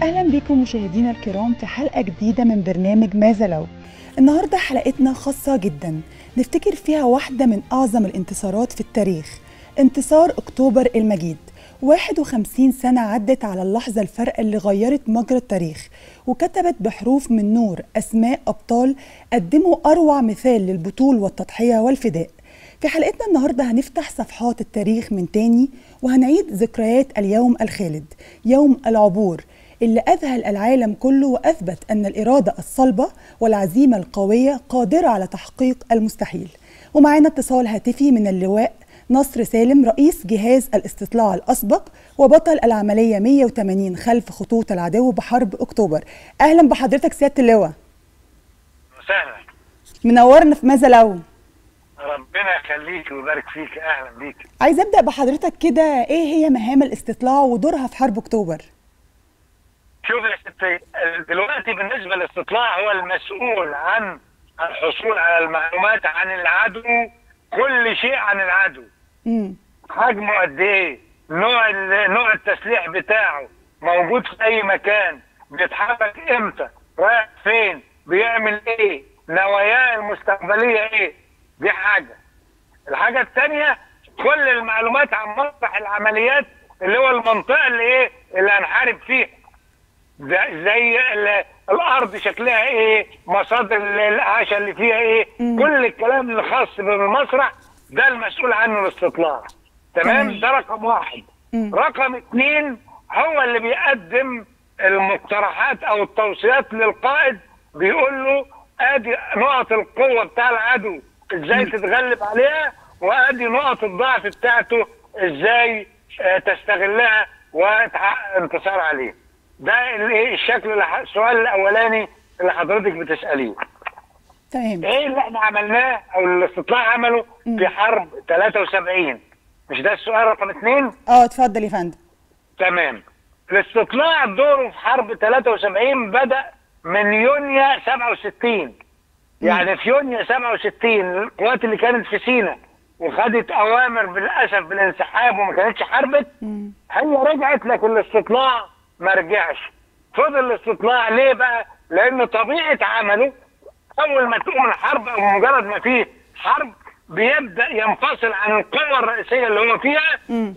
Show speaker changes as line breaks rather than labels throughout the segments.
اهلا بكم مشاهدينا الكرام في حلقه جديده من برنامج ماذا لو النهارده حلقتنا خاصه جدا نفتكر فيها واحده من اعظم الانتصارات في التاريخ انتصار اكتوبر المجيد 51 سنة عدت على اللحظة الفارقة اللي غيرت مجرى التاريخ وكتبت بحروف من نور أسماء أبطال قدموا أروع مثال للبطول والتضحية والفداء في حلقتنا النهاردة هنفتح صفحات التاريخ من تاني وهنعيد ذكريات اليوم الخالد يوم العبور اللي أذهل العالم كله وأثبت أن الإرادة الصلبة والعزيمة القوية قادرة على تحقيق المستحيل ومعانا اتصال هاتفي من اللواء نصر سالم رئيس جهاز الاستطلاع الأسبق وبطل العملية 180 خلف خطوط العدو بحرب أكتوبر أهلا بحضرتك سيادة اللواء
سهلا
منورنا في ماذا لو
ربنا يخليك ويبارك فيك اهلا بيك
عايز أبدأ بحضرتك كده إيه هي مهام الاستطلاع ودورها في حرب أكتوبر
شوف يا ستي دلوقتي بالنسبه للاستطلاع هو المسؤول عن الحصول على المعلومات عن العدو كل شيء عن العدو
امم
حجمه قد ايه نوع ال- نوع التسليح بتاعه موجود في اي مكان بيتحرك امتى رايح فين بيعمل ايه نواياه المستقبليه ايه دي حاجه الحاجه الثانيه كل المعلومات عن مسرح العمليات اللي هو المنطقه اللي ايه اللي هنحارب فيها زي زي ال- الارض شكلها ايه مصادر ال- الاعاشه اللي فيها ايه
مم.
كل الكلام اللي خاص بالمسرح ده المسؤول عنه الاستطلاع
تمام.
تمام ده رقم واحد
مم.
رقم اثنين هو اللي بيقدم المقترحات او التوصيات للقائد بيقول له ادي نقط القوه بتاع العدو ازاي تتغلب عليها وادي نقط الضعف بتاعته ازاي آه، تستغلها وتحقق انتصار عليه ده الايه الشكل اللي ح- السؤال الاولاني اللي حضرتك بتساليه
تمام
ايه اللي احنا عملناه او الاستطلاع عمله
مم.
في حرب 73 مش ده السؤال رقم اثنين
اه اتفضل يا فندم
تمام الاستطلاع دوره في حرب 73 بدأ من يونيو 67 يعني في يونيو 67 القوات اللي كانت في سيناء وخدت اوامر بالاسف بالانسحاب وما كانتش حربت
مم.
هي رجعت لكن الاستطلاع ما رجعش فضل الاستطلاع ليه بقى؟ لان طبيعه عمله اول ما تقوم الحرب او مجرد ما فيه حرب بيبدا ينفصل عن القوه الرئيسيه اللي هو فيها
مم.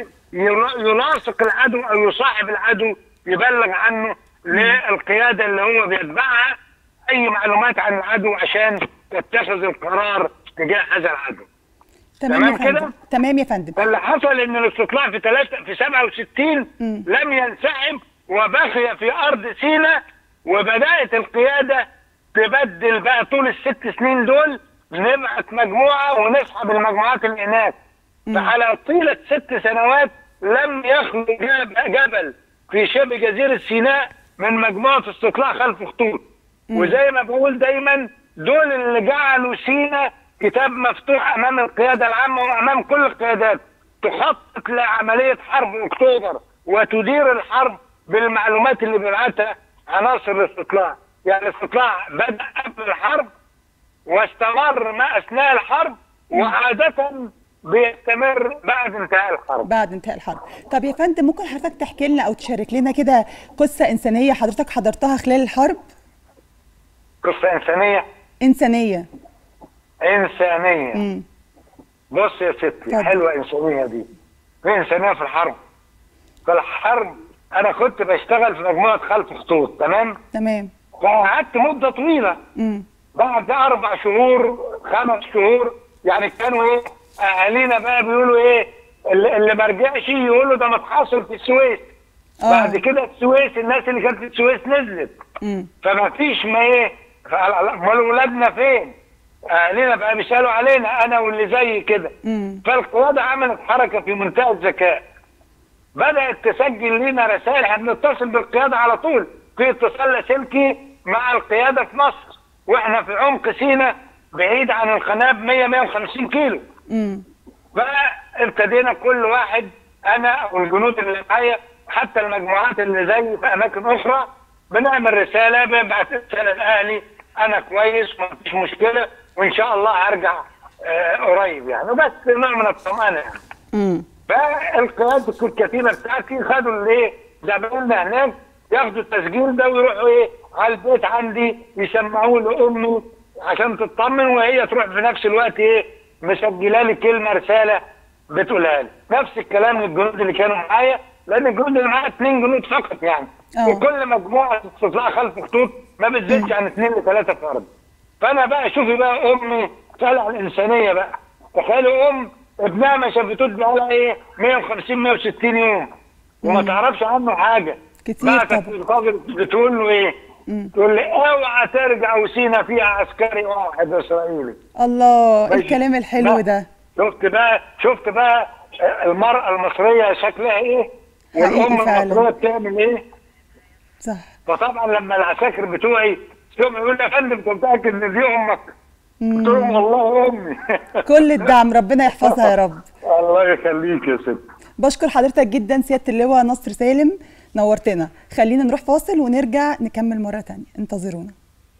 ويلاصق العدو او يصاحب العدو يبلغ عنه للقياده اللي هو بيتبعها اي معلومات عن العدو عشان تتخذ القرار تجاه هذا العدو.
تمام يا
تمام كده؟
فندم تمام يا فندم
فاللي حصل ان الاستطلاع في ثلاثة في 67
مم.
لم ينسحب وبقي في ارض سيناء وبدات القياده تبدل بقى طول الست سنين دول نبعت مجموعه ونسحب المجموعات اللي هناك فعلى طيله ست سنوات لم يخلو جب- جبل في شبه جزيره سيناء من مجموعه استطلاع خلف خطوط وزي ما بقول دايما دول اللي جعلوا سينا كتاب مفتوح امام القياده العامه وامام كل القيادات تخطط لعمليه حرب اكتوبر وتدير الحرب بالمعلومات اللي بيبعتها عناصر الاستطلاع يعني الاستطلاع بدا قبل الحرب واستمر ما اثناء الحرب وعاده بيستمر بعد انتهاء الحرب
بعد انتهاء الحرب طب يا فندم ممكن حضرتك تحكي لنا او تشارك لنا كده قصه انسانيه حضرتك حضرتها خلال الحرب
قصه انسانيه
انسانيه
انسانيه
امم
بص يا ستي
اتفضل.
حلوه انسانيه دي في انسانيه في الحرب في الحرب انا كنت بشتغل في مجموعه خلف خطوط تمام
تمام
فقعدت مده طويله
امم
بعد اربع شهور خمس شهور يعني كانوا ايه اهالينا بقى بيقولوا ايه اللي, اللي ما رجعش يقولوا ده متحاصر في السويس
آه.
بعد كده السويس الناس اللي كانت في السويس نزلت
امم
فما فيش ما ايه فقال- امال ولادنا فين؟ اهالينا بقى بيسالوا علينا انا واللي زي كده
امم
فالقياده عملت حركه في منتهى الذكاء بدات تسجل لنا رسائل احنا بنتصل بالقياده على طول في اتصال لاسلكي مع القياده في مصر واحنا في عمق سينا بعيد عن القناه ب 100 150 كيلو
امم
فابتدينا كل واحد انا او الجنود اللي معايا حتى المجموعات اللي زي في اماكن اخرى بنعمل رساله ببعت رساله لاهلي انا كويس ما فيش مشكله وان شاء الله هرجع آه قريب يعني وبس نوع من الطمانه يعني
امم
فالقيادة الكتيبة بتاعتي خدوا الايه زمايلنا هناك ياخدوا التسجيل ده ويروحوا ايه على البيت عندي يسمعوه لامي عشان تطمن وهي تروح في نفس الوقت ايه مسجله لي كلمه رساله بتقولها لي نفس الكلام الجنود اللي كانوا معايا لان الجنود اللي معايا اثنين جنود فقط يعني
أه.
وكل مجموعه استطلاع خلف خطوط ما بتزيدش عن اثنين لثلاثه فرد فانا بقى شوفي بقى امي طالع الانسانيه بقى تخيلي ام ابنها ما شافتوش بقى ايه 150 160 يوم وما تعرفش عنه حاجه
كتير
بعتت
طبعا.
للراجل بتقول له ايه؟ تقول لي اوعى ترجع وسينا فيها عسكري واحد اسرائيلي
الله
ماشي.
الكلام الحلو
لا.
ده
شفت بقى شفت بقى المرأة المصرية شكلها ايه؟
حقيقي
والأم
فعلا.
المصرية بتعمل ايه؟
صح
فطبعا لما العساكر بتوعي يوم يقول لي يا فندم انت متأكد ان دي امك؟
مم.
قلت لهم والله امي
كل الدعم ربنا يحفظها يا رب
الله يخليك يا ست
بشكر حضرتك جدا سياده اللواء نصر سالم نورتنا خلينا نروح فاصل ونرجع نكمل مره تانية انتظرونا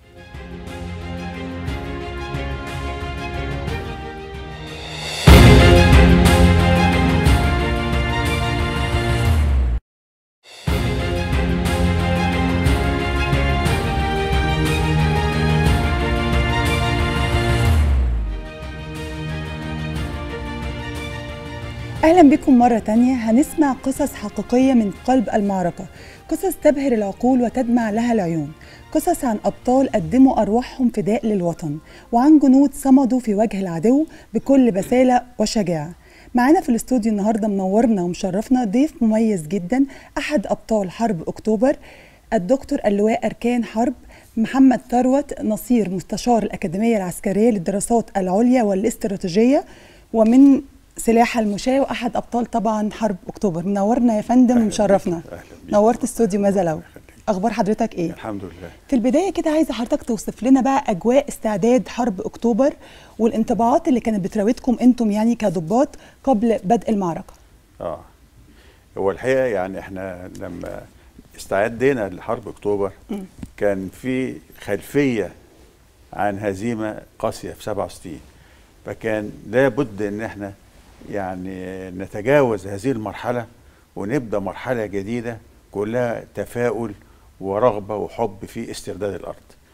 أهلا بكم مرة تانية هنسمع قصص حقيقية من قلب المعركة قصص تبهر العقول وتدمع لها العيون قصص عن أبطال قدموا أرواحهم فداء للوطن وعن جنود صمدوا في وجه العدو بكل بسالة وشجاعة معانا في الاستوديو النهاردة منورنا ومشرفنا ضيف مميز جدا أحد أبطال حرب أكتوبر الدكتور اللواء أركان حرب محمد ثروت نصير مستشار الأكاديمية العسكرية للدراسات العليا والاستراتيجية ومن سلاح المشاة وأحد أبطال طبعا حرب أكتوبر منورنا يا فندم ومشرفنا
أهلا بيك.
نورت استوديو ماذا لو
يخليك.
أخبار حضرتك إيه؟
الحمد لله
في البداية كده عايزة حضرتك توصف لنا بقى أجواء استعداد حرب أكتوبر والانطباعات اللي كانت بتراودكم أنتم يعني كضباط قبل بدء المعركة
اه هو الحقيقه يعني احنا لما استعدينا لحرب اكتوبر كان في خلفيه عن هزيمه قاسيه في 67 فكان لابد ان احنا يعني نتجاوز هذه المرحله ونبدا مرحله جديده كلها تفاؤل ورغبه وحب في استرداد الارض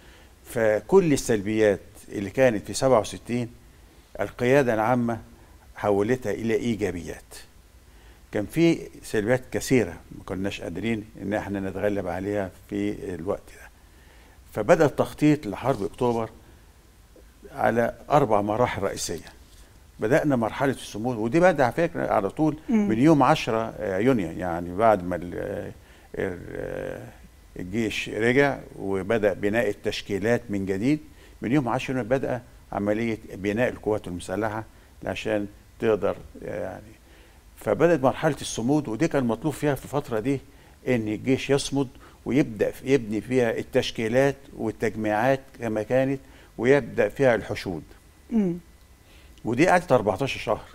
فكل السلبيات اللي كانت في 67 القياده العامه حولتها الى ايجابيات كان في سلبيات كثيره ما كناش قادرين ان احنا نتغلب عليها في الوقت ده فبدا التخطيط لحرب اكتوبر على اربع مراحل رئيسيه بدانا مرحله الصمود ودي بدا على فكره على طول من يوم 10 يونيو يعني بعد ما ال- ال- الجيش رجع وبدا بناء التشكيلات من جديد من يوم 10 يونيو بدا عمليه بناء القوات المسلحه عشان تقدر يعني فبدات مرحله الصمود ودي كان مطلوب فيها في الفتره دي ان الجيش يصمد ويبدا في- يبني فيها التشكيلات والتجميعات كما كانت ويبدا فيها الحشود
مم.
ودي قعدت 14 شهر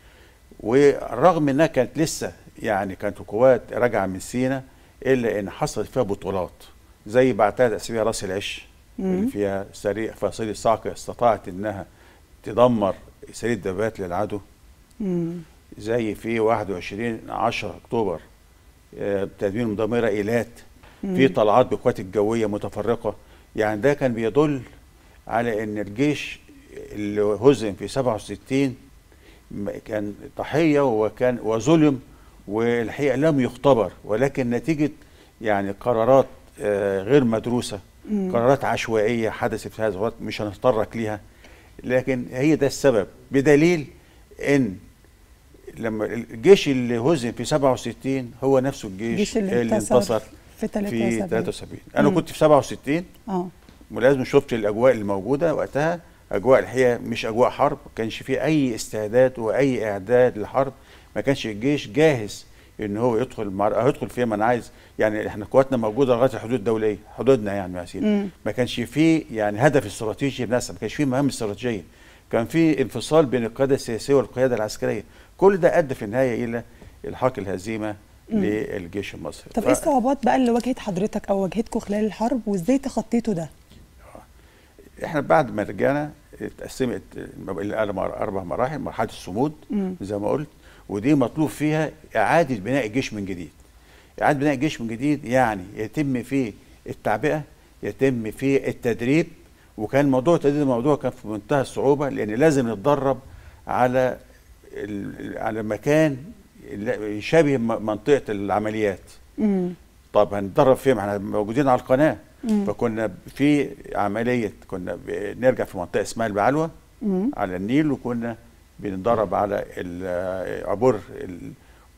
ورغم انها كانت لسه يعني كانت القوات راجعه من سينا الا ان حصلت فيها بطولات زي بعد ثلاث اسابيع راس العش اللي فيها سريع فصيل الصاعقه استطاعت انها تدمر سريه دبابات للعدو
مم.
زي في 21 10 اكتوبر آه، تدمير مدمره ايلات في طلعات بالقوات الجويه متفرقه يعني ده كان بيدل على ان الجيش اللي هزم في 67 م- كان ضحيه وكان وظلم والحقيقه لم يختبر ولكن نتيجه يعني قرارات آه، غير مدروسه قرارات عشوائيه حدثت في هذا الوقت مش هنتطرق ليها لكن هي ده السبب بدليل ان لما الجيش اللي هزم في 67 هو نفسه الجيش
الجيش اللي
اللي
انتصر
انتصر
في
في
73
73 انا
مم.
كنت في 67
اه
ولازم شفت الاجواء الموجوده وقتها اجواء الحقيقه مش اجواء حرب ما كانش فيه اي استعداد واي اعداد لحرب ما كانش الجيش جاهز ان هو يدخل مع... يدخل فيها ما انا عايز يعني احنا قواتنا موجوده لغايه الحدود الدوليه حدودنا يعني يا سيدي
مم.
ما كانش فيه يعني هدف استراتيجي بنفسه ما كانش فيه مهام استراتيجيه كان في انفصال بين القياده السياسيه والقياده العسكريه كل ده ادى في النهايه الى الحاق الهزيمه للجيش المصري
طب
ف-
ايه الصعوبات بقى اللي واجهت حضرتك او واجهتكم خلال الحرب وازاي تخطيتوا ده؟
احنا بعد ما رجعنا اتقسمت الاربع اربع مراحل مرحله الصمود
مم.
زي ما قلت ودي مطلوب فيها اعاده بناء الجيش من جديد اعاده بناء الجيش من جديد يعني يتم فيه التعبئه يتم فيه التدريب وكان موضوع التدريب الموضوع كان في منتهى الصعوبه لان لازم نتدرب على ال- على مكان اللي يشابه م- منطقه العمليات
مم.
طب هنتدرب فين ما احنا موجودين على القناه
مم.
فكنا في عمليه كنا بنرجع في منطقه اسمها البعلوه
مم.
على النيل وكنا بنتدرب على ال- عبور ال-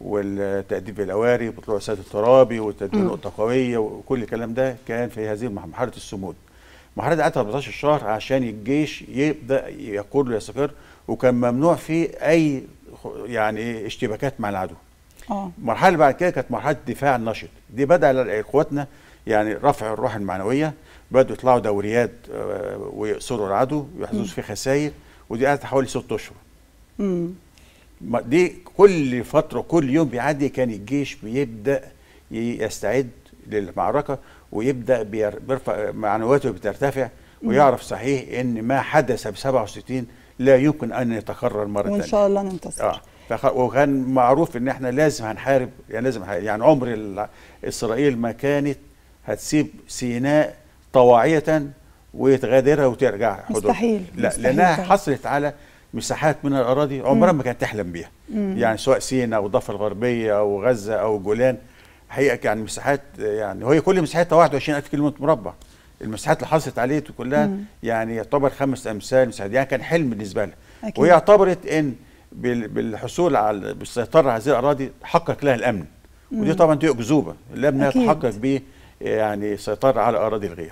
والتأديب الأواري وطلوع سد الترابي وتدوين
مم.
نقطة قوية وكل الكلام ده كان في هذه المح- مرحلة الصمود. المرحلة دي قعدت 14 شهر عشان الجيش يبدأ يقود ويستقر وكان ممنوع فيه أي خ- يعني اشتباكات مع العدو.
اه
المرحله اللي بعد كده كانت مرحله الدفاع النشط دي بدا ال- اخواتنا يعني رفع الروح المعنويه بدأوا يطلعوا دوريات آه، ويقصروا العدو ويحدثوا فيه خسائر ودي قعدت حوالي ست اشهر
مم.
ما- دي كل فتره كل يوم بيعدي كان الجيش بيبدا ي- يستعد للمعركه ويبدا بير- بيرفع معنوياته بترتفع ويعرف صحيح ان ما حدث ب 67 لا يمكن ان يتكرر مره
وان
ثانيه
شاء الله ننتصر
اه فخ... وكان معروف ان احنا لازم هنحارب يعني لازم هنحارب. يعني عمر ال... اسرائيل ما كانت هتسيب سيناء طواعية وتغادرها وترجع حدود
مستحيل،
لا
مستحيل
لانها
طبعا.
حصلت على مساحات من الاراضي عمرها ما كانت تحلم بيها
مم.
يعني سواء سيناء او الضفه الغربيه او غزه او جولان حقيقه يعني مساحات يعني هي كل مساحتها 21000 كيلومتر مربع المساحات اللي حصلت عليه دي كلها
مم.
يعني يعتبر خمس امثال مساحات يعني كان حلم بالنسبه لها
أكيد.
وهي اعتبرت ان بال- بالحصول على بالسيطره على هذه الاراضي حقق لها الامن ودي طبعا دي اكذوبه لم
أكيد.
يتحقق به يعني سيطره على اراضي الغير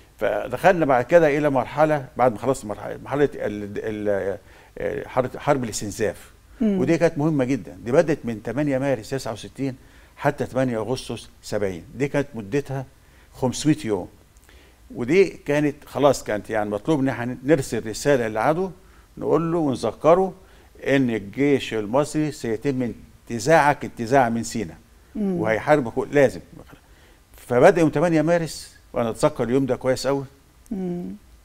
فدخلنا بعد كده الى مرحله بعد ما خلصنا مرحله مرحله ال- ال- ال- حرب حرب الاستنزاف
مم.
ودي كانت مهمه جدا دي بدات من 8 مارس 69 حتى 8 اغسطس 70 دي كانت مدتها 500 يوم ودي كانت خلاص كانت يعني مطلوب ان احنا نرسل رساله للعدو نقول له ونذكره ان الجيش المصري سيتم انتزاعك انتزاع من سيناء
مم.
وهيحاربك لازم فبدا يوم 8 مارس وانا اتذكر اليوم ده كويس قوي
مم.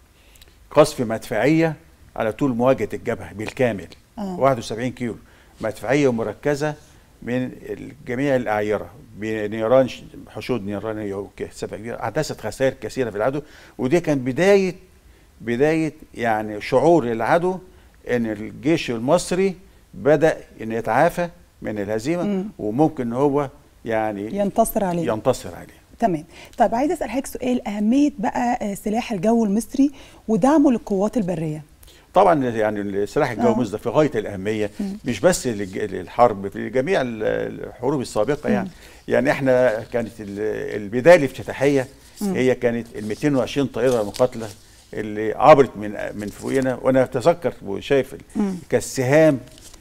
قصف مدفعيه على طول مواجهه الجبهه بالكامل
آه.
71 كيلو مدفعيه مركزه من ال- جميع الاعيره بنيران ش- حشود نيرانيه وكثافه كبيره احدثت خسائر كثيره في العدو ودي كان بدايه بدايه يعني شعور العدو ان الجيش المصري بدا ان يتعافى من الهزيمه
مم.
وممكن ان هو يعني
ينتصر عليه
ينتصر عليه
تمام طيب عايزه اسال حضرتك سؤال اهميه بقى آه، سلاح الجو المصري ودعمه للقوات البريه
طبعا يعني سلاح الجو
آه.
المصري في غايه الاهميه
مم.
مش بس للج- للحرب في جميع ال- الحروب السابقه يعني يعني احنا كانت ال- البدايه الافتتاحيه
مم.
هي كانت ال 220 طائره مقاتله اللي عبرت من من فوقنا وانا اتذكر وشايف ال-
مم.
كالسهام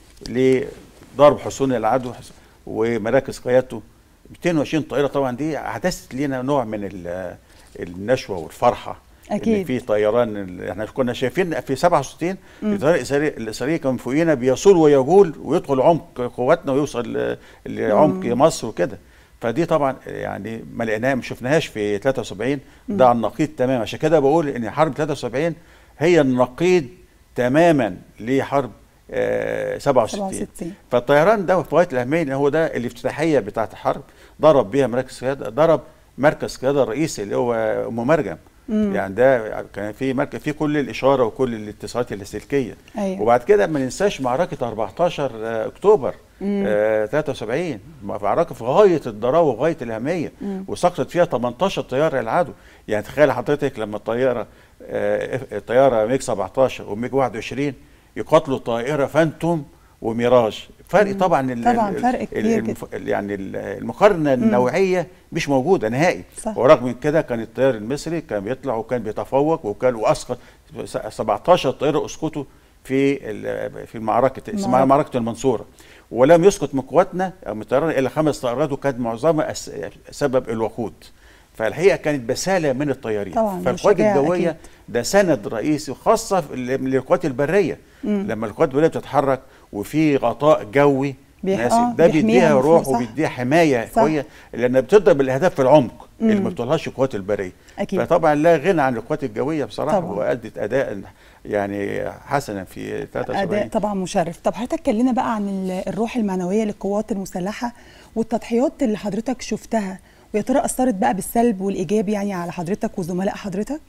لضرب حصون العدو ومراكز قيادته 220 طائره طبعا دي احدثت لنا نوع من ال- النشوه والفرحه
أكيد.
ان في طيران ال- احنا كنا شايفين في 67 الطيران الاسرائيلي الاسرائيلي كان فوقينا بيصول ويجول ويدخل عمق قواتنا ويوصل ل- لعمق
مم.
مصر وكده فدي طبعا يعني ما لقيناها ما شفناهاش في 73 ده على النقيض تماما عشان كده بقول ان حرب 73 هي النقيض تماما لحرب آه 67
67
فالطيران ده في غايه الاهميه ان هو ده الافتتاحيه بتاعه الحرب ضرب بيها مركز قياده ضرب مركز قياده الرئيسي اللي هو ام مرجم
مم.
يعني ده كان في مركز في كل الاشاره وكل الاتصالات اللاسلكيه
أيوة.
وبعد كده ما ننساش معركه 14 اكتوبر
مم.
آه 73 معركه في غايه الضراوه وغايه الاهميه
مم.
وسقطت فيها 18 طياره العدو يعني تخيل حضرتك لما الطياره آه الطياره ميج 17 وميج 21 يقاتلوا طائره فانتوم وميراج فرق طبعا ال-
طبعاً
ال-
فرق
ال-
كبير
المف- يعني ال- المقارنه النوعيه مش موجوده نهائي
صح.
ورغم من كده كان الطيار المصري كان بيطلع وكان بيتفوق وكان واسقط س- 17 طائره اسقطوا في ال- في المعركه اسمها
معركة.
معركه المنصوره ولم يسقط من قواتنا او من طيران الا خمس طائرات وكانت معظمها أس- سبب الوقود فالحقيقه كانت بساله من الطيارين
طبعاً،
فالقوات
وشجاعة
الجويه
أكيد.
ده سند رئيسي خاصه في ال- للقوات البريه
مم.
لما القوات البريه بتتحرك وفي غطاء جوي
بيح-
ناسي،
آه،
ده
بيحميها
بيديها
من فوق،
روح
صح.
وبيديها حمايه
صح.
قويه لان بتضرب الاهداف في العمق اللي
مم.
ما بتطولهاش القوات البريه
اكيد
فطبعا لا غنى عن القوات الجويه بصراحه
طبعاً.
وادت اداء يعني حسنا في 73
اداء طبعا مشرف طب حضرتك كلمنا بقى عن ال- الروح المعنويه للقوات المسلحه والتضحيات اللي حضرتك شفتها ويا ترى اثرت بقى بالسلب والايجاب يعني على حضرتك وزملاء حضرتك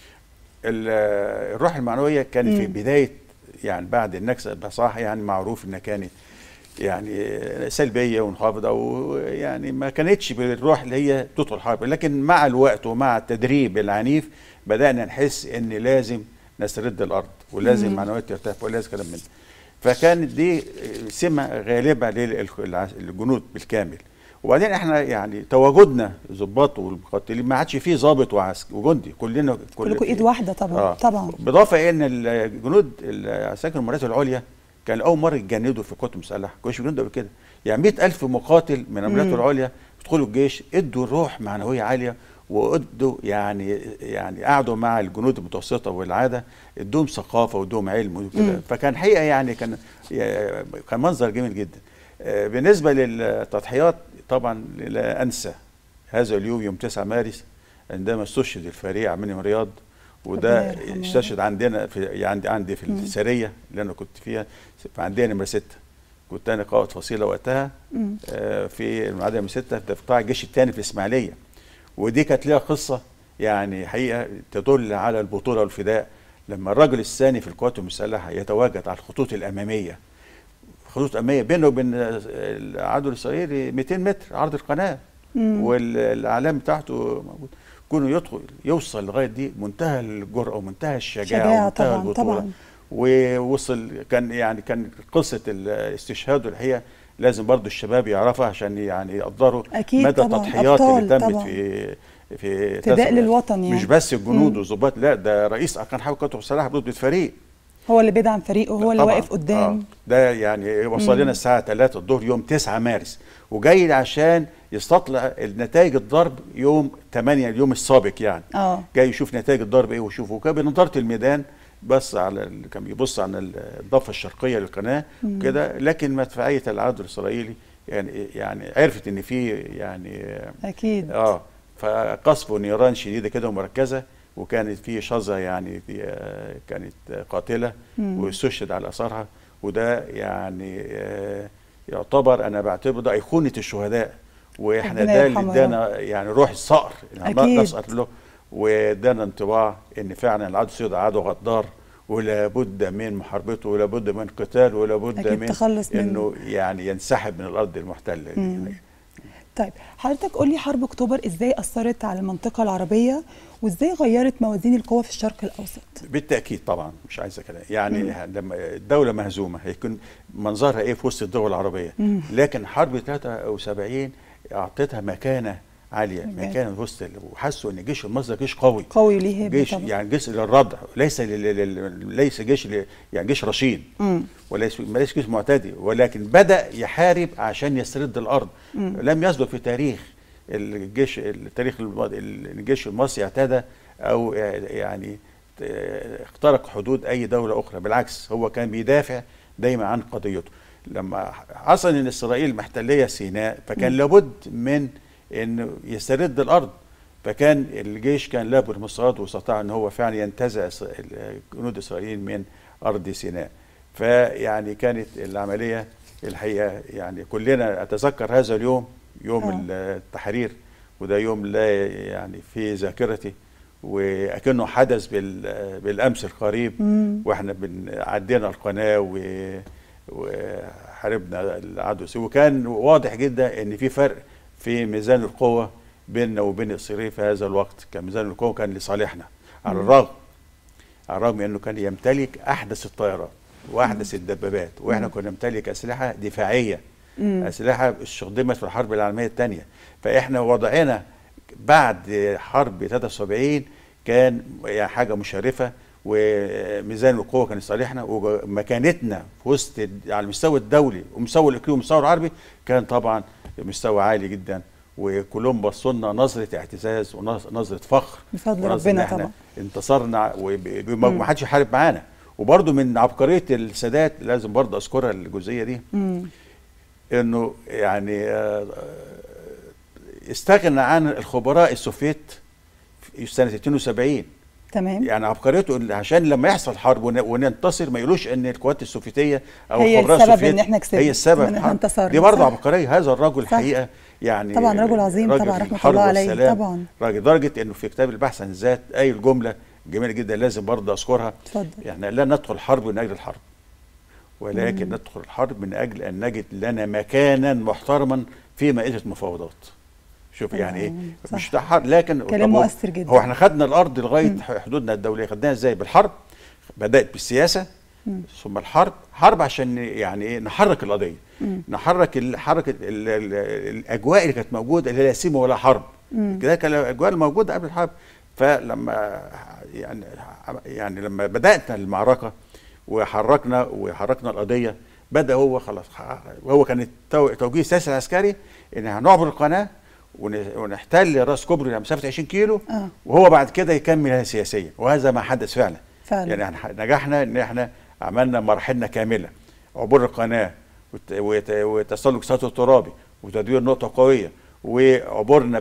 ال- الروح المعنويه كانت في
مم.
بدايه يعني بعد النكسه بصراحه يعني معروف انها كانت يعني سلبيه ومنخفضه ويعني ما كانتش بالروح اللي هي تدخل الحرب لكن مع الوقت ومع التدريب العنيف بدانا نحس ان لازم نسترد الارض ولازم
مم.
معنويات ترتفع ولازم كلام من ده فكانت دي سمه غالبه للجنود بالكامل وبعدين احنا يعني تواجدنا ضباط والمقاتلين ما عادش فيه ضابط وعسك وجندي كلنا كل
كلكم ايد واحده طبعا
آه.
طبعا
بالاضافه ان الجنود العساكر المراتب العليا كان اول مره يتجندوا في القوات المسلحه كانش بيجندوا قبل كده يعني 100000 مقاتل من المراتب
مم.
العليا يدخلوا الجيش ادوا روح معنويه عاليه وادوا يعني يعني قعدوا مع الجنود المتوسطه والعاده ادوهم ثقافه وادوهم علم وكده
مم.
فكان حقيقه يعني كان كان منظر جميل جدا آه، بالنسبه للتضحيات طبعا لا انسى هذا اليوم يوم 9 مارس عندما استشهد الفريق عماني من رياض وده
ربنا يرحمه.
استشهد عندنا في عندي عندي في
مم.
السريه اللي انا كنت فيها عندنا نمره سته كنت انا قائد فصيله وقتها
مم.
آه، في المعادله نمره سته في قطاع الجيش الثاني في الاسماعيليه ودي كانت ليها قصه يعني حقيقه تدل على البطوله والفداء لما الرجل الثاني في القوات المسلحه يتواجد على الخطوط الاماميه خطوط اماميه بينه وبين آه، العدو الاسرائيلي 200 متر عرض القناه
مم.
والاعلام بتاعته موجود كونه يدخل يوصل لغايه دي منتهى الجرأه ومنتهى الشجاعه
شجاعه
ومنتهى
طبعا
البطوله
طبعا
ووصل كان يعني كان قصه الاستشهاد الحقيقه لازم برضو الشباب يعرفها عشان يعني يقدروا
اكيد
مدى
طبعا
التضحيات
أبطال
اللي تمت
طبعا.
في في
فداء
تسعة.
للوطن يعني
مش بس الجنود
مم.
والظباط لا ده رئيس اركان حرب القوات المسلحه ضد الفريق
هو اللي بيدعم فريقه هو اللي
طبعاً.
واقف قدام
آه. ده يعني وصل لنا
مم.
الساعه 3 الظهر يوم 9 مارس وجاي عشان يستطلع نتائج الضرب يوم 8 اليوم السابق يعني
اه
جاي يشوف نتائج الضرب ايه ويشوف وكان بنظاره الميدان بص على ال- كان بيبص على ال- الضفه الشرقيه للقناه
مم.
كده لكن مدفعيه العدو الاسرائيلي يعني يعني عرفت ان في يعني
اكيد
اه فقصف ونيران شديده كده ومركزه وكانت في شظه يعني في آه، كانت قاتله
مم.
واستشهد على اثارها وده يعني آه، يعتبر انا بعتبره ده ايقونه الشهداء واحنا
ربنا
ده اللي
يرحمه يا
ادانا يعني روح الصقر اللي
أكيد.
نسقر له وادانا انطباع ان فعلا العدو السوري عدو غدار ولا بد من محاربته ولا بد من قتال ولا بد
أكيد
من
تخلص منه.
انه يعني ينسحب من الارض المحتله دي.
مم. طيب حضرتك قول لي حرب اكتوبر ازاي اثرت على المنطقه العربيه وازاي غيرت موازين القوى في الشرق الاوسط
بالتاكيد طبعا مش عايزه كلام يعني لما الدوله مهزومه هيكون منظرها ايه في وسط الدول العربيه
مم.
لكن حرب 73 اعطتها مكانه عاليه
بجد.
مكانه في وسط ال- وحسوا ان الجيش المصري جيش قوي
قوي ليه هيبه
جيش
طبعا
يعني جيش للردع ليس لل- لل- ليس جيش ل- يعني جيش رشيد
مم.
وليس ليس جيش معتدي ولكن بدا يحارب عشان يسترد الارض
مم.
لم يسبق في تاريخ الجيش التاريخ الماضي الجيش المصري اعتدى او يعني اخترق حدود اي دوله اخرى بالعكس هو كان بيدافع دايما عن قضيته لما حصل ان اسرائيل محتليه سيناء فكان
مم.
لابد من انه يسترد الارض فكان الجيش كان لابد مصاد واستطاع ان هو فعلا ينتزع إس- جنود اسرائيل من ارض سيناء فيعني كانت العمليه الحقيقه يعني كلنا اتذكر هذا اليوم يوم
آه.
التحرير وده يوم لا يعني في ذاكرتي واكنه حدث بال- بالامس القريب
مم.
واحنا بن- عدينا القناه و وحاربنا العدو السوري وكان واضح جدا ان في فرق في ميزان القوه بيننا وبين اسرائيل في هذا الوقت كان ميزان القوه كان لصالحنا على
مم.
الرغم على الرغم انه كان يمتلك احدث الطائرات واحدث الدبابات واحنا
مم.
كنا نمتلك اسلحه دفاعيه
مم.
اسلحه استخدمت في الحرب العالميه الثانيه فاحنا وضعنا بعد حرب 73 كان يعني حاجه مشرفه وميزان القوه كان لصالحنا ومكانتنا في وسط على المستوى الدولي ومستوى الاقليمي والمستوى العربي كان طبعا مستوى عالي جدا وكلهم بصوا لنا نظره اعتزاز ونظره فخر
بفضل
ونظرة إن
ربنا
إحنا
طبعا
انتصرنا
مم.
وما حدش يحارب معانا وبرضه من عبقريه السادات لازم برضه اذكرها الجزئيه دي
مم.
انه يعني آه، استغنى عن الخبراء السوفيت في سنه 72
تمام
يعني عبقريته اللي عشان لما يحصل حرب ون- وننتصر ما يقولوش ان القوات السوفيتيه او
هي
الخبراء
السبب
السوفيت
إن إحنا كسبنا،
هي السبب
إن
في
إحنا
الحرب.
انتصرنا،
دي برضه
صح.
عبقريه هذا الرجل
صح.
الحقيقه يعني
طبعاً رجل عظيم،
راجل
طبعاً رحمة
الحرب
الله عليه،
والسلام.
طبعاً.
راجل لدرجه انه في كتاب البحث عن الذات اي الجمله جميله جدا لازم برضه اذكرها
اتفضل.
يعني لا ندخل الحرب من اجل الحرب ولكن ندخل الحرب من اجل ان نجد لنا مكانا محترما في مائده المفاوضات شوف يعني ايه
صح.
مش ده حرب لكن
كلام
طب هو-
مؤثر جدا.
هو احنا خدنا الارض لغايه حدودنا الدوليه خدناها ازاي بالحرب بدات بالسياسه ثم الحرب حرب عشان يعني ايه نحرك القضيه نحرك ال- حركه ال- ال- الاجواء اللي كانت موجوده اللي لا سيما ولا حرب كده كان الاجواء الموجوده قبل الحرب فلما يعني يعني لما بدات المعركه وحركنا وحركنا القضيه بدا هو خلاص هو كان التو- توجيه السياسي العسكري ان هنعبر القناه ون- ونحتل راس كوبري على مسافه 20 كيلو
آه.
وهو بعد كده يكملها سياسيا وهذا ما حدث فعلا
فعلا.
يعني احنا نجحنا ان احنا عملنا مراحلنا كامله عبور القناه وت- وت- وتسلق سطح الترابي وتدوير نقطه قويه وعبورنا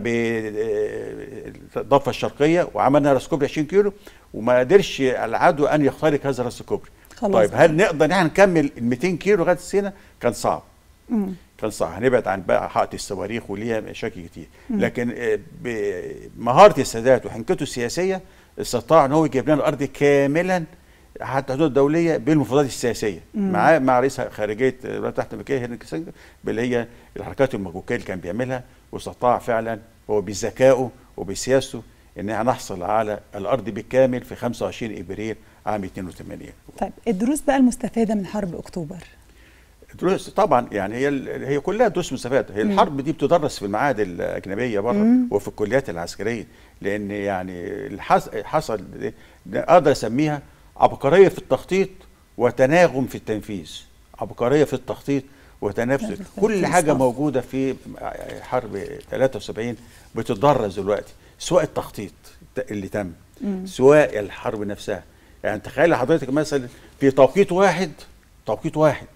بالضفه الشرقيه وعملنا راس كوبري 20 كيلو وما قدرش العدو ان يخترق هذا راس الكوبري
خلاص.
طيب هل نقدر ان احنا نكمل ال 200 كيلو لغايه سينا كان صعب
مم.
كان صح هنبعد عن بقى حائط الصواريخ وليها مشاكل كتير لكن آه، بمهاره السادات وحنكته السياسيه استطاع ان هو يجيب لنا الارض كاملا حتى الحدود الدوليه بالمفاوضات السياسيه معاه مع رئيس خارجيه الولايات المتحده الامريكيه هنري كيسنجر اللي هي الحركات المكوكيه اللي كان بيعملها واستطاع فعلا هو بذكائه وبسياسته ان احنا نحصل على الارض بالكامل في 25 ابريل عام 82
طيب الدروس بقى المستفاده من حرب اكتوبر
دروس طبعا يعني هي ال- هي كلها دروس مستفاده هي الحرب دي بتدرس في المعاهد الاجنبيه بره وفي الكليات العسكريه لان يعني الحص- حصل ده اقدر اسميها عبقريه في التخطيط وتناغم في التنفيذ عبقريه في التخطيط وتنافس
في
كل
التنفيذ،
حاجه
صح.
موجوده في حرب 73 بتدرس دلوقتي سواء التخطيط اللي تم سواء الحرب نفسها يعني تخيل حضرتك مثلا في توقيت واحد توقيت واحد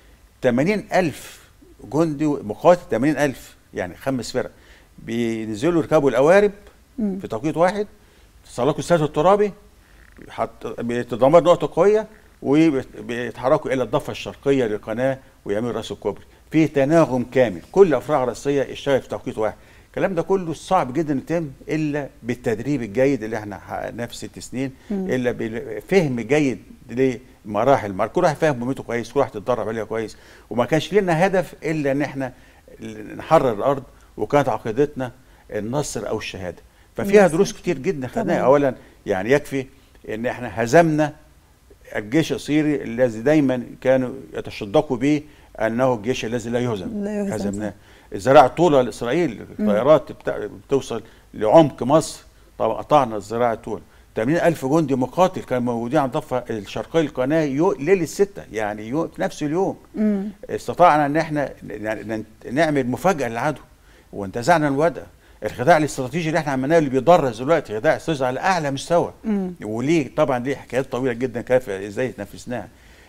80 ألف جندي مقاتل 80 ألف يعني خمس فرق بينزلوا يركبوا القوارب في توقيت واحد يتسلقوا السد الترابي حط- بتدمر نقطة قوية وبيتحركوا إلى الضفة الشرقية للقناة ويعملوا رأس الكوبري في تناغم كامل كل أفرع رئيسية اشتغلت في توقيت واحد الكلام ده كله صعب جدا يتم الا بالتدريب الجيد اللي احنا حققناه في ست سنين الا بفهم جيد لمراحل المعركة. كل واحد فاهم مهمته كويس كل واحد اتدرب عليها كويس وما كانش لنا هدف الا ان احنا نحرر الارض وكانت عقيدتنا النصر او الشهاده ففيها دروس كتير جدا خدناها
طبعاً.
اولا يعني يكفي ان احنا هزمنا الجيش الصيني الذي دايما كانوا يتشدقوا به انه الجيش الذي لا يهزم
لا يهزم،
هزمناه الزراعه الطولة لاسرائيل الطيارات بتا- بتوصل لعمق مصر طبعا قطعنا الزراعه الطولة 80 ألف جندي مقاتل كانوا موجودين على الضفة الشرقية للقناة يو ليلة ستة يعني يو في نفس اليوم استطعنا ان احنا ن- ن- نعمل مفاجأة للعدو وانتزعنا الوضع الخداع الاستراتيجي اللي احنا عملناه اللي بيدرس دلوقتي خداع استراتيجي على اعلى مستوى وليه طبعا ليه حكايات طويله جدا كيف ازاي نفذناها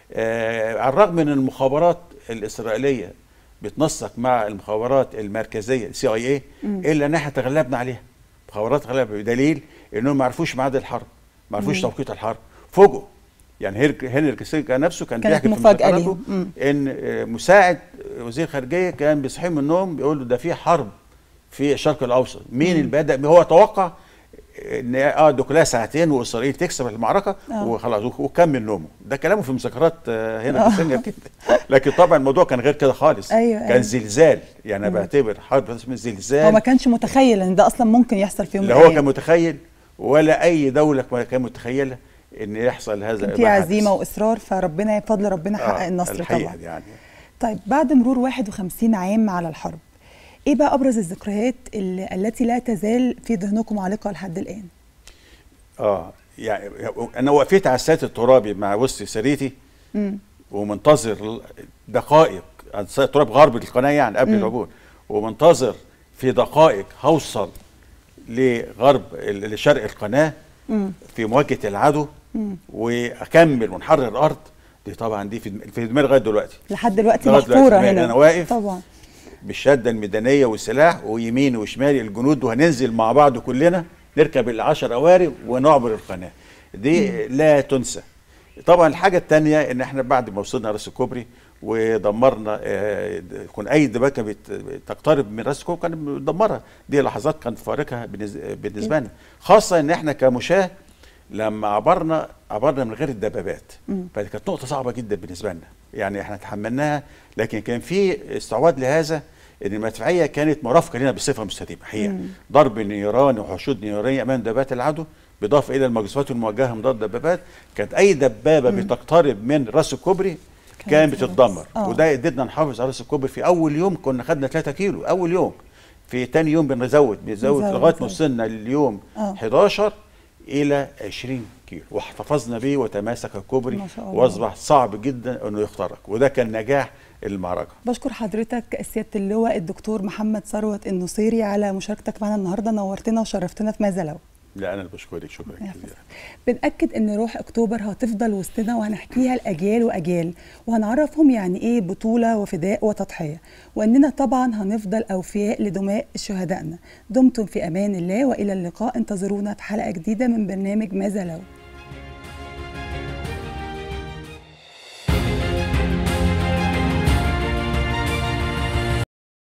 آه على الرغم من المخابرات الاسرائيليه بتنسق مع المخابرات المركزيه سي اي اي الا ان احنا تغلبنا عليها مخابرات غلبة بدليل انهم ما عرفوش ميعاد الحرب ما عرفوش توقيت الحرب فوجئوا يعني هير- هنري كيسنجر نفسه كان
كانت
بيحكي في
مفاجأة
مذكراته
ليهم. مم.
ان آه، مساعد وزير خارجيه كان بيصحيه من النوم بيقول له ده في حرب في الشرق الاوسط مين اللي بدا هو توقع ان اه ده كلها ساعتين واسرائيل تكسب المعركه
آه.
وخلاص وك- وكمل نومه ده كلامه في مذكرات آه، هنا في السنة كده لكن طبعا الموضوع كان غير كده خالص
أيوة،
كان
أيوة.
زلزال يعني انا بعتبر حرب اسمها زلزال
هو ما كانش متخيل ان ده اصلا ممكن يحصل في يوم
لا
من
هو
الأيام.
كان متخيل ولا اي دوله كان متخيله ان يحصل هذا
كان في
ما حدث.
عزيمه واصرار فربنا بفضل ربنا حقق
آه،
النصر
الحقيقة
طبعا
يعني
طيب بعد مرور 51 عام على الحرب ايه بقى ابرز الذكريات اللي التي لا تزال في ذهنكم عالقه لحد الان
اه يعني انا وقفت على السات الترابي مع وسط سريتي
مم.
ومنتظر دقائق على السات التراب غرب القناه يعني قبل العبور ومنتظر في دقائق هوصل لغرب لشرق القناه في مواجهه العدو واكمل ونحرر الارض دي طبعا دي في دم- في دماغي لغايه دلوقتي
لحد دلوقتي
لغاية دلوقتي
محفوره
دماغي
هنا
أنا واقف.
طبعا
بالشده الميدانيه والسلاح ويمين وشمال الجنود وهننزل مع بعض كلنا نركب العشر قوارب ونعبر القناه دي لا تنسى طبعا الحاجه الثانيه ان احنا بعد ما وصلنا راس الكوبري ودمرنا آه، كون اي دباكه بت- تقترب من راس الكوبري كان بندمرها دي لحظات كانت فارقه بالنسبه بالنسبه لنا خاصه ان احنا كمشاه لما عبرنا عبرنا من غير الدبابات فدي كانت نقطه صعبه جدا بالنسبه لنا يعني احنا تحملناها لكن كان في استعواض لهذا ان المدفعيه كانت مرافقه لنا بصفه مستديمه حقيقه ضرب نيران وحشود نيرانيه امام دبابات العدو بالاضافه الى المجزرات الموجهه من ضد الدبابات كانت اي دبابه بتقترب من راس الكوبري كان
كانت
بتتدمر
آه.
وده قدرنا نحافظ على راس الكوبري في اول يوم كنا خدنا 3 كيلو اول يوم في تاني يوم بنزود بنزود
بنزود،
لغايه
صحيح.
ما وصلنا لليوم
آه.
11 الى 20 كيلو واحتفظنا به وتماسك الكوبري
ما شاء الله.
واصبح صعب جدا انه يخترق وده كان نجاح المعركه
بشكر حضرتك سياده اللواء الدكتور محمد ثروت النصيري على مشاركتك معنا النهارده نورتنا وشرفتنا في ماذا لو
لا انا اللي بشكرك شكرا
يا
جزيلا
بنأكد ان روح اكتوبر هتفضل وسطنا وهنحكيها لاجيال واجيال وهنعرفهم يعني ايه بطوله وفداء وتضحيه واننا طبعا هنفضل اوفياء لدماء شهدائنا دمتم في امان الله والى اللقاء انتظرونا في حلقه جديده من برنامج ماذا لو